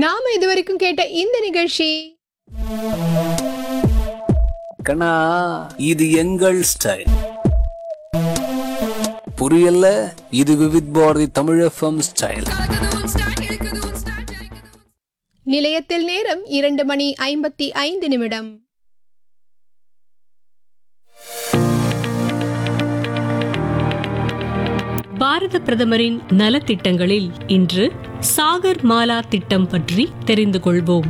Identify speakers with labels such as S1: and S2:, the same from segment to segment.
S1: நாம இதுவரைக்கும் கேட்ட இந்த நிகழ்ச்சி
S2: கண்ணா இது எங்கள் ஸ்டைல் புரியல இது விவித் பாரதி தமிழ் எஃப்எம் ஸ்டைல்
S1: நிலையத்தில் நேரம் இரண்டு மணி ஐம்பத்தி ஐந்து நிமிடம்
S3: பாரத பிரதமரின் நலத்திட்டங்களில் இன்று சாகர் மாலா திட்டம் பற்றி தெரிந்து கொள்வோம்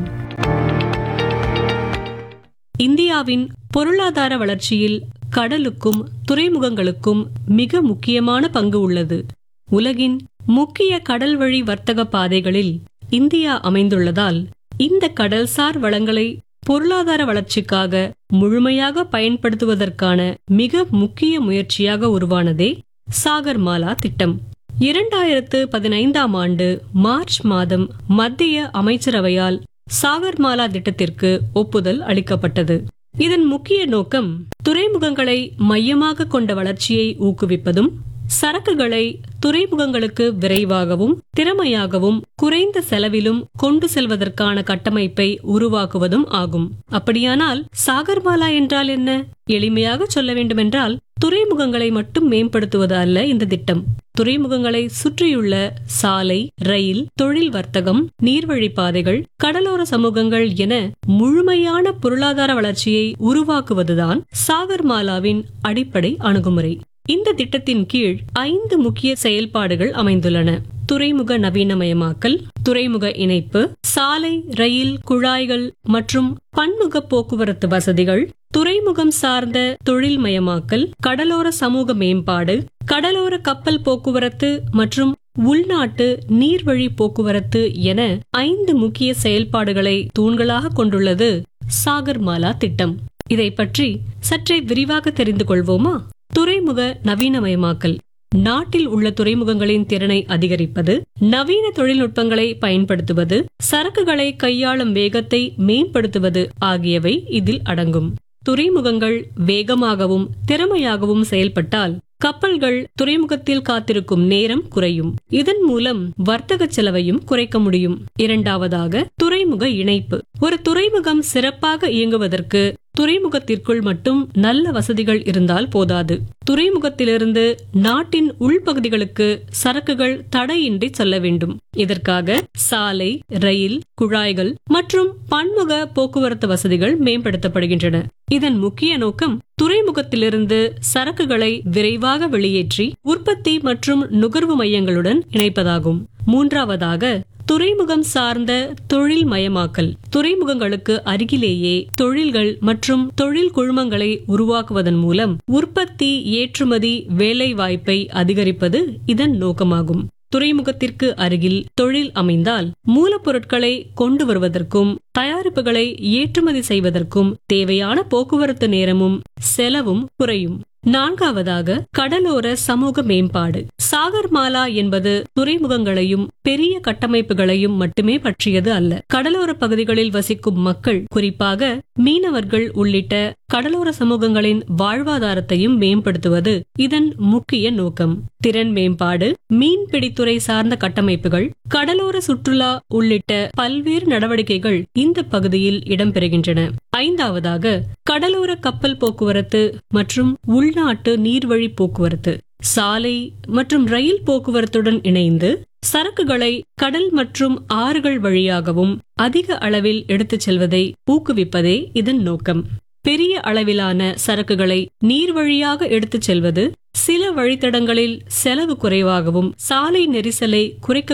S3: இந்தியாவின் பொருளாதார வளர்ச்சியில் கடலுக்கும் துறைமுகங்களுக்கும் மிக முக்கியமான பங்கு உள்ளது உலகின் முக்கிய கடல்வழி வர்த்தக பாதைகளில் இந்தியா அமைந்துள்ளதால் இந்த கடல்சார் வளங்களை பொருளாதார வளர்ச்சிக்காக முழுமையாக பயன்படுத்துவதற்கான மிக முக்கிய முயற்சியாக உருவானதே சாகர்மாலா திட்டம் இரண்டாயிரத்து பதினைந்தாம் ஆண்டு மார்ச் மாதம் மத்திய அமைச்சரவையால் சாகர்மாலா திட்டத்திற்கு ஒப்புதல் அளிக்கப்பட்டது இதன் முக்கிய நோக்கம் துறைமுகங்களை மையமாக கொண்ட வளர்ச்சியை ஊக்குவிப்பதும் சரக்குகளை துறைமுகங்களுக்கு விரைவாகவும் திறமையாகவும் குறைந்த செலவிலும் கொண்டு செல்வதற்கான கட்டமைப்பை உருவாக்குவதும் ஆகும் அப்படியானால் சாகர்மாலா என்றால் என்ன எளிமையாக சொல்ல வேண்டுமென்றால் துறைமுகங்களை மட்டும் மேம்படுத்துவது அல்ல இந்த திட்டம் துறைமுகங்களை சுற்றியுள்ள சாலை ரயில் தொழில் வர்த்தகம் நீர்வழி பாதைகள் கடலோர சமூகங்கள் என முழுமையான பொருளாதார வளர்ச்சியை உருவாக்குவதுதான் சாகர்மாலாவின் அடிப்படை அணுகுமுறை இந்த திட்டத்தின் கீழ் ஐந்து முக்கிய செயல்பாடுகள் அமைந்துள்ளன துறைமுக நவீனமயமாக்கல் துறைமுக இணைப்பு சாலை ரயில் குழாய்கள் மற்றும் பன்முக போக்குவரத்து வசதிகள் துறைமுகம் சார்ந்த தொழில்மயமாக்கல் கடலோர சமூக மேம்பாடு கடலோர கப்பல் போக்குவரத்து மற்றும் உள்நாட்டு நீர்வழி போக்குவரத்து என ஐந்து முக்கிய செயல்பாடுகளை தூண்களாக கொண்டுள்ளது சாகர்மாலா திட்டம் இதை பற்றி சற்றே விரிவாக தெரிந்து கொள்வோமா துறைமுக நவீனமயமாக்கல் நாட்டில் உள்ள துறைமுகங்களின் திறனை அதிகரிப்பது நவீன தொழில்நுட்பங்களை பயன்படுத்துவது சரக்குகளை கையாளும் வேகத்தை மேம்படுத்துவது ஆகியவை இதில் அடங்கும் துறைமுகங்கள் வேகமாகவும் திறமையாகவும் செயல்பட்டால் கப்பல்கள் துறைமுகத்தில் காத்திருக்கும் நேரம் குறையும் இதன் மூலம் வர்த்தக செலவையும் குறைக்க முடியும் இரண்டாவதாக துறைமுக இணைப்பு ஒரு துறைமுகம் சிறப்பாக இயங்குவதற்கு துறைமுகத்திற்குள் மட்டும் நல்ல வசதிகள் இருந்தால் போதாது துறைமுகத்திலிருந்து நாட்டின் உள்பகுதிகளுக்கு சரக்குகள் தடையின்றி செல்ல வேண்டும் இதற்காக சாலை ரயில் குழாய்கள் மற்றும் பன்முக போக்குவரத்து வசதிகள் மேம்படுத்தப்படுகின்றன இதன் முக்கிய நோக்கம் துறைமுகத்திலிருந்து சரக்குகளை விரைவாக வெளியேற்றி உற்பத்தி மற்றும் நுகர்வு மையங்களுடன் இணைப்பதாகும் மூன்றாவதாக துறைமுகம் சார்ந்த தொழில் மயமாக்கல் துறைமுகங்களுக்கு அருகிலேயே தொழில்கள் மற்றும் தொழில் குழுமங்களை உருவாக்குவதன் மூலம் உற்பத்தி ஏற்றுமதி வேலை வாய்ப்பை அதிகரிப்பது இதன் நோக்கமாகும் துறைமுகத்திற்கு அருகில் தொழில் அமைந்தால் மூலப்பொருட்களை கொண்டு வருவதற்கும் தயாரிப்புகளை ஏற்றுமதி செய்வதற்கும் தேவையான போக்குவரத்து நேரமும் செலவும் குறையும் நான்காவதாக கடலோர சமூக மேம்பாடு சாகர்மாலா என்பது துறைமுகங்களையும் பெரிய கட்டமைப்புகளையும் மட்டுமே பற்றியது அல்ல கடலோர பகுதிகளில் வசிக்கும் மக்கள் குறிப்பாக மீனவர்கள் உள்ளிட்ட கடலோர சமூகங்களின் வாழ்வாதாரத்தையும் மேம்படுத்துவது இதன் முக்கிய நோக்கம் திறன் மேம்பாடு மீன்பிடித்துறை சார்ந்த கட்டமைப்புகள் கடலோர சுற்றுலா உள்ளிட்ட பல்வேறு நடவடிக்கைகள் இந்த பகுதியில் இடம்பெறுகின்றன ஐந்தாவதாக கடலோர கப்பல் போக்குவரத்து மற்றும் உள்நாட்டு நீர்வழி போக்குவரத்து சாலை மற்றும் ரயில் போக்குவரத்துடன் இணைந்து சரக்குகளை கடல் மற்றும் ஆறுகள் வழியாகவும் அதிக அளவில் எடுத்துச் செல்வதை ஊக்குவிப்பதே இதன் நோக்கம் பெரிய அளவிலான சரக்குகளை நீர் வழியாக எடுத்துச் செல்வது சில வழித்தடங்களில் செலவு குறைவாகவும் சாலை நெரிசலை குறைக்க